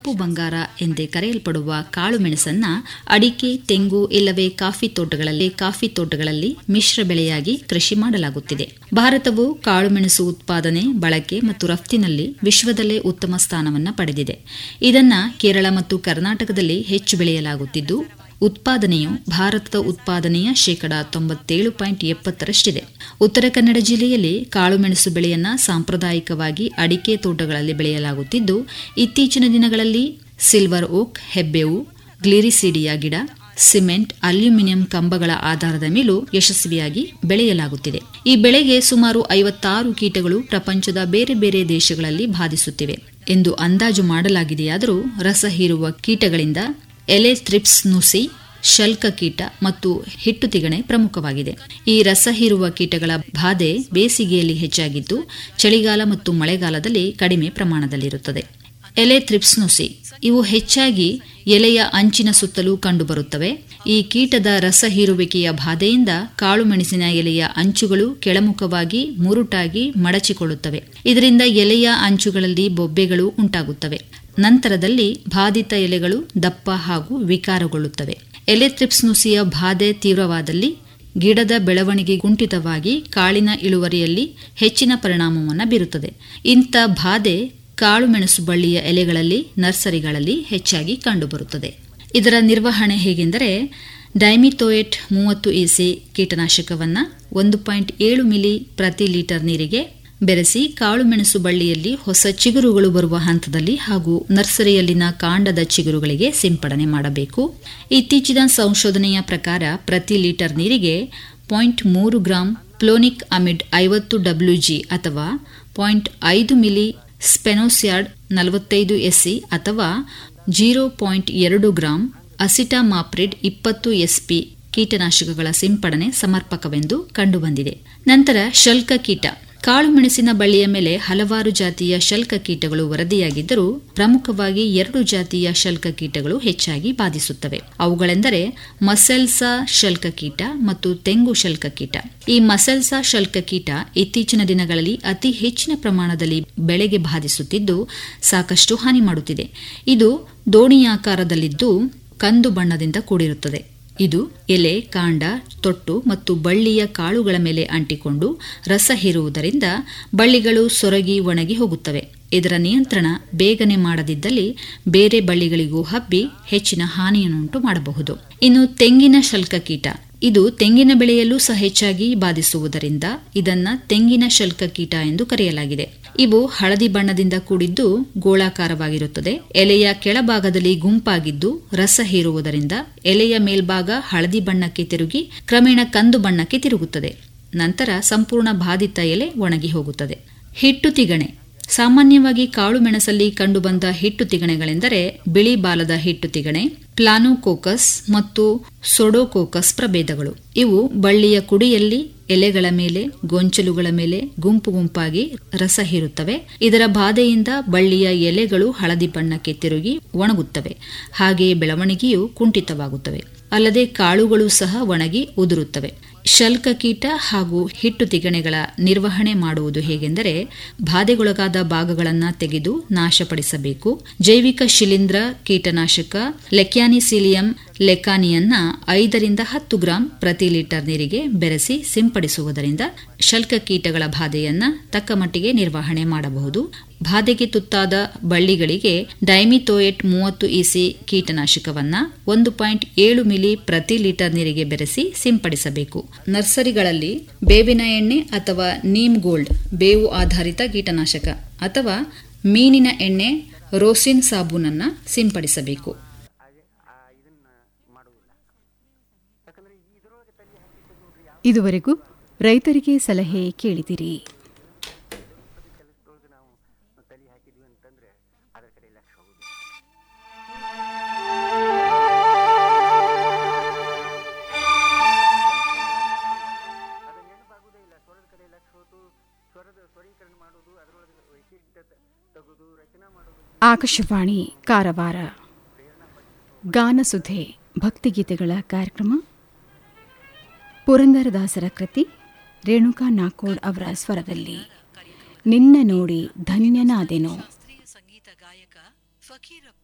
ಕಪ್ಪು ಬಂಗಾರ ಎಂದೇ ಕರೆಯಲ್ಪಡುವ ಕಾಳು ಮೆಣಸನ್ನ ಅಡಿಕೆ ತೆಂಗು ಇಲ್ಲವೇ ಕಾಫಿ ತೋಟಗಳಲ್ಲಿ ಕಾಫಿ ತೋಟಗಳಲ್ಲಿ ಮಿಶ್ರ ಬೆಳೆಯಾಗಿ ಕೃಷಿ ಮಾಡಲಾಗುತ್ತಿದೆ ಭಾರತವು ಕಾಳುಮೆಣಸು ಉತ್ಪಾದನೆ ಬಳಕೆ ಮತ್ತು ರಫ್ತಿನಲ್ಲಿ ವಿಶ್ವದಲ್ಲೇ ಉತ್ತಮ ಸ್ಥಾನವನ್ನು ಪಡೆದಿದೆ ಇದನ್ನ ಕೇರಳ ಮತ್ತು ಕರ್ನಾಟಕದಲ್ಲಿ ಹೆಚ್ಚು ಬೆಳೆಯಲಾಗುತ್ತಿದ್ದು ಉತ್ಪಾದನೆಯು ಭಾರತದ ಉತ್ಪಾದನೆಯ ಶೇಕಡ ತೊಂಬತ್ತೇಳು ಪಾಯಿಂಟ್ ಎಪ್ಪತ್ತರಷ್ಟಿದೆ ಉತ್ತರ ಕನ್ನಡ ಜಿಲ್ಲೆಯಲ್ಲಿ ಕಾಳುಮೆಣಸು ಬೆಳೆಯನ್ನ ಸಾಂಪ್ರದಾಯಿಕವಾಗಿ ಅಡಿಕೆ ತೋಟಗಳಲ್ಲಿ ಬೆಳೆಯಲಾಗುತ್ತಿದ್ದು ಇತ್ತೀಚಿನ ದಿನಗಳಲ್ಲಿ ಸಿಲ್ವರ್ ಓಕ್ ಹೆಬ್ಬೇವು ಗ್ಲಿರಿಸಿಡಿಯಾ ಗಿಡ ಸಿಮೆಂಟ್ ಅಲ್ಯೂಮಿನಿಯಂ ಕಂಬಗಳ ಆಧಾರದ ಮೇಲೂ ಯಶಸ್ವಿಯಾಗಿ ಬೆಳೆಯಲಾಗುತ್ತಿದೆ ಈ ಬೆಳೆಗೆ ಸುಮಾರು ಐವತ್ತಾರು ಕೀಟಗಳು ಪ್ರಪಂಚದ ಬೇರೆ ಬೇರೆ ದೇಶಗಳಲ್ಲಿ ಬಾಧಿಸುತ್ತಿವೆ ಎಂದು ಅಂದಾಜು ಮಾಡಲಾಗಿದೆಯಾದರೂ ರಸ ಹೀರುವ ಕೀಟಗಳಿಂದ ಎಲೆ ಥ್ರಿಪ್ಸ್ ನುಸಿ ಶಲ್ಕ ಕೀಟ ಮತ್ತು ಹಿಟ್ಟು ತಿಗಣೆ ಪ್ರಮುಖವಾಗಿದೆ ಈ ರಸ ಹೀರುವ ಕೀಟಗಳ ಬಾಧೆ ಬೇಸಿಗೆಯಲ್ಲಿ ಹೆಚ್ಚಾಗಿದ್ದು ಚಳಿಗಾಲ ಮತ್ತು ಮಳೆಗಾಲದಲ್ಲಿ ಕಡಿಮೆ ಪ್ರಮಾಣದಲ್ಲಿರುತ್ತದೆ ಎಲೆ ಥ್ರಿಪ್ಸ್ ನುಸಿ ಇವು ಹೆಚ್ಚಾಗಿ ಎಲೆಯ ಅಂಚಿನ ಸುತ್ತಲೂ ಕಂಡುಬರುತ್ತವೆ ಈ ಕೀಟದ ರಸ ಹೀರುವಿಕೆಯ ಬಾಧೆಯಿಂದ ಕಾಳುಮೆಣಸಿನ ಎಲೆಯ ಅಂಚುಗಳು ಕೆಳಮುಖವಾಗಿ ಮುರುಟಾಗಿ ಮಡಚಿಕೊಳ್ಳುತ್ತವೆ ಇದರಿಂದ ಎಲೆಯ ಅಂಚುಗಳಲ್ಲಿ ಬೊಬ್ಬೆಗಳು ಉಂಟಾಗುತ್ತವೆ ನಂತರದಲ್ಲಿ ಬಾಧಿತ ಎಲೆಗಳು ದಪ್ಪ ಹಾಗೂ ವಿಕಾರಗೊಳ್ಳುತ್ತವೆ ಎಲೆ ಥ್ರಿಪ್ಸ್ ನುಸಿಯ ಬಾಧೆ ತೀವ್ರವಾದಲ್ಲಿ ಗಿಡದ ಬೆಳವಣಿಗೆ ಕುಂಠಿತವಾಗಿ ಕಾಳಿನ ಇಳುವರಿಯಲ್ಲಿ ಹೆಚ್ಚಿನ ಪರಿಣಾಮವನ್ನು ಬೀರುತ್ತದೆ ಇಂಥ ಬಾಧೆ ಕಾಳುಮೆಣಸು ಬಳ್ಳಿಯ ಎಲೆಗಳಲ್ಲಿ ನರ್ಸರಿಗಳಲ್ಲಿ ಹೆಚ್ಚಾಗಿ ಕಂಡುಬರುತ್ತದೆ ಇದರ ನಿರ್ವಹಣೆ ಹೇಗೆಂದರೆ ಡೈಮಿಥೋಯೇಟ್ ಮೂವತ್ತು ಇಸಿ ಕೀಟನಾಶಕವನ್ನು ಒಂದು ಪಾಯಿಂಟ್ ಏಳು ಮಿಲಿ ಪ್ರತಿ ಲೀಟರ್ ನೀರಿಗೆ ಬೆರೆಸಿ ಕಾಳುಮೆಣಸು ಬಳ್ಳಿಯಲ್ಲಿ ಹೊಸ ಚಿಗುರುಗಳು ಬರುವ ಹಂತದಲ್ಲಿ ಹಾಗೂ ನರ್ಸರಿಯಲ್ಲಿನ ಕಾಂಡದ ಚಿಗುರುಗಳಿಗೆ ಸಿಂಪಡಣೆ ಮಾಡಬೇಕು ಇತ್ತೀಚಿನ ಸಂಶೋಧನೆಯ ಪ್ರಕಾರ ಪ್ರತಿ ಲೀಟರ್ ನೀರಿಗೆ ಪಾಯಿಂಟ್ ಮೂರು ಗ್ರಾಂ ಪ್ಲೋನಿಕ್ ಅಮಿಡ್ ಐವತ್ತು ಡಬ್ಲ್ಯೂಜಿ ಅಥವಾ ಪಾಯಿಂಟ್ ಐದು ಮಿಲಿ ಸ್ಪೆನೋಸ್ಯಾಡ್ ನಲವತ್ತೈದು ಎಸ್ಸಿ ಅಥವಾ ಜೀರೋ ಪಾಯಿಂಟ್ ಎರಡು ಗ್ರಾಂ ಅಸಿಟಾಮಾಪ್ರಿಡ್ ಇಪ್ಪತ್ತು ಎಸ್ಪಿ ಕೀಟನಾಶಕಗಳ ಸಿಂಪಡಣೆ ಸಮರ್ಪಕವೆಂದು ಕಂಡುಬಂದಿದೆ ನಂತರ ಶಲ್ಕ ಕೀಟ ಕಾಳುಮೆಣಸಿನ ಬಳ್ಳಿಯ ಮೇಲೆ ಹಲವಾರು ಜಾತಿಯ ಶಲ್ಕ ಕೀಟಗಳು ವರದಿಯಾಗಿದ್ದರೂ ಪ್ರಮುಖವಾಗಿ ಎರಡು ಜಾತಿಯ ಶಲ್ಕ ಕೀಟಗಳು ಹೆಚ್ಚಾಗಿ ಬಾಧಿಸುತ್ತವೆ ಅವುಗಳೆಂದರೆ ಮಸೆಲ್ಸಾ ಶಲ್ಕ ಕೀಟ ಮತ್ತು ತೆಂಗು ಶಲ್ಕ ಕೀಟ ಈ ಮಸೆಲ್ಸಾ ಶಲ್ಕ ಕೀಟ ಇತ್ತೀಚಿನ ದಿನಗಳಲ್ಲಿ ಅತಿ ಹೆಚ್ಚಿನ ಪ್ರಮಾಣದಲ್ಲಿ ಬೆಳೆಗೆ ಬಾಧಿಸುತ್ತಿದ್ದು ಸಾಕಷ್ಟು ಹಾನಿ ಮಾಡುತ್ತಿದೆ ಇದು ದೋಣಿಯಾಕಾರದಲ್ಲಿದ್ದು ಕಂದು ಬಣ್ಣದಿಂದ ಕೂಡಿರುತ್ತದೆ ಇದು ಎಲೆ ಕಾಂಡ ತೊಟ್ಟು ಮತ್ತು ಬಳ್ಳಿಯ ಕಾಳುಗಳ ಮೇಲೆ ಅಂಟಿಕೊಂಡು ರಸ ಹೀರುವುದರಿಂದ ಬಳ್ಳಿಗಳು ಸೊರಗಿ ಒಣಗಿ ಹೋಗುತ್ತವೆ ಇದರ ನಿಯಂತ್ರಣ ಬೇಗನೆ ಮಾಡದಿದ್ದಲ್ಲಿ ಬೇರೆ ಬಳ್ಳಿಗಳಿಗೂ ಹಬ್ಬಿ ಹೆಚ್ಚಿನ ಹಾನಿಯನ್ನುಂಟು ಮಾಡಬಹುದು ಇನ್ನು ತೆಂಗಿನ ಶಲ್ಕ ಕೀಟ ಇದು ತೆಂಗಿನ ಬೆಳೆಯಲ್ಲೂ ಸಹ ಹೆಚ್ಚಾಗಿ ಬಾಧಿಸುವುದರಿಂದ ಇದನ್ನ ತೆಂಗಿನ ಶಲ್ಕ ಕೀಟ ಎಂದು ಕರೆಯಲಾಗಿದೆ ಇವು ಹಳದಿ ಬಣ್ಣದಿಂದ ಕೂಡಿದ್ದು ಗೋಳಾಕಾರವಾಗಿರುತ್ತದೆ ಎಲೆಯ ಕೆಳಭಾಗದಲ್ಲಿ ಗುಂಪಾಗಿದ್ದು ರಸ ಹೀರುವುದರಿಂದ ಎಲೆಯ ಮೇಲ್ಭಾಗ ಹಳದಿ ಬಣ್ಣಕ್ಕೆ ತಿರುಗಿ ಕ್ರಮೇಣ ಕಂದು ಬಣ್ಣಕ್ಕೆ ತಿರುಗುತ್ತದೆ ನಂತರ ಸಂಪೂರ್ಣ ಬಾಧಿತ ಎಲೆ ಒಣಗಿ ಹೋಗುತ್ತದೆ ಹಿಟ್ಟು ತಿಗಣೆ ಸಾಮಾನ್ಯವಾಗಿ ಕಾಳು ಮೆಣಸಲ್ಲಿ ಕಂಡುಬಂದ ಹಿಟ್ಟು ತಿಗಣೆಗಳೆಂದರೆ ಬಿಳಿ ಬಾಲದ ಹಿಟ್ಟು ತಿಗಣೆ ಪ್ಲಾನೋಕೋಕಸ್ ಮತ್ತು ಸೊಡೋಕೋಕಸ್ ಪ್ರಭೇದಗಳು ಇವು ಬಳ್ಳಿಯ ಕುಡಿಯಲ್ಲಿ ಎಲೆಗಳ ಮೇಲೆ ಗೊಂಚಲುಗಳ ಮೇಲೆ ಗುಂಪು ಗುಂಪಾಗಿ ರಸ ಹೀರುತ್ತವೆ ಇದರ ಬಾಧೆಯಿಂದ ಬಳ್ಳಿಯ ಎಲೆಗಳು ಹಳದಿ ಬಣ್ಣಕ್ಕೆ ತಿರುಗಿ ಒಣಗುತ್ತವೆ ಹಾಗೆಯೇ ಬೆಳವಣಿಗೆಯು ಕುಂಠಿತವಾಗುತ್ತವೆ ಅಲ್ಲದೆ ಕಾಳುಗಳು ಸಹ ಒಣಗಿ ಉದುರುತ್ತವೆ ಶಲ್ಕ ಕೀಟ ಹಾಗೂ ಹಿಟ್ಟು ತಿಗಣೆಗಳ ನಿರ್ವಹಣೆ ಮಾಡುವುದು ಹೇಗೆಂದರೆ ಬಾಧೆಗೊಳಗಾದ ಭಾಗಗಳನ್ನು ತೆಗೆದು ನಾಶಪಡಿಸಬೇಕು ಜೈವಿಕ ಶಿಲೀಂಧ್ರ ಕೀಟನಾಶಕ ಲೆಕ್ಯಾನಿಸಿಲಿಯಂ ಲೆಕಾನಿಯನ್ನ ಐದರಿಂದ ಹತ್ತು ಗ್ರಾಂ ಪ್ರತಿ ಲೀಟರ್ ನೀರಿಗೆ ಬೆರೆಸಿ ಸಿಂಪಡಿಸುವುದರಿಂದ ಶಲ್ಕ ಕೀಟಗಳ ಬಾಧೆಯನ್ನ ತಕ್ಕ ಮಟ್ಟಿಗೆ ನಿರ್ವಹಣೆ ಮಾಡಬಹುದು ಬಾಧೆಗೆ ತುತ್ತಾದ ಬಳ್ಳಿಗಳಿಗೆ ಡೈಮಿಥೋಯೇಟ್ ಮೂವತ್ತು ಇಸಿ ಕೀಟನಾಶಕವನ್ನ ಒಂದು ಪಾಯಿಂಟ್ ಏಳು ಮಿಲಿ ಪ್ರತಿ ಲೀಟರ್ ನೀರಿಗೆ ಬೆರೆಸಿ ಸಿಂಪಡಿಸಬೇಕು ನರ್ಸರಿಗಳಲ್ಲಿ ಬೇವಿನ ಎಣ್ಣೆ ಅಥವಾ ನೀಮ್ ಗೋಲ್ಡ್ ಬೇವು ಆಧಾರಿತ ಕೀಟನಾಶಕ ಅಥವಾ ಮೀನಿನ ಎಣ್ಣೆ ರೋಸಿನ್ ಸಾಬೂನನ್ನ ಸಿಂಪಡಿಸಬೇಕು ಇದುವರೆಗೂ ರೈತರಿಗೆ ಸಲಹೆ ಕೇಳಿದಿರಿ ಆಕಾಶವಾಣಿ ಕಾರವಾರ ಗಾನಸುಧೆ ಭಕ್ತಿಗೀತೆಗಳ ಕಾರ್ಯಕ್ರಮ ಪುರಂದರದಾಸರ ಕೃತಿ ರೇಣುಕಾ ನಾಕೋಡ್ ಅವರ ಸ್ವರದಲ್ಲಿ ನಿನ್ನ ನೋಡಿ ಧನ್ಯನಾದೆನು ಸಂಗೀತ ಗಾಯಕ ಫಕೀರ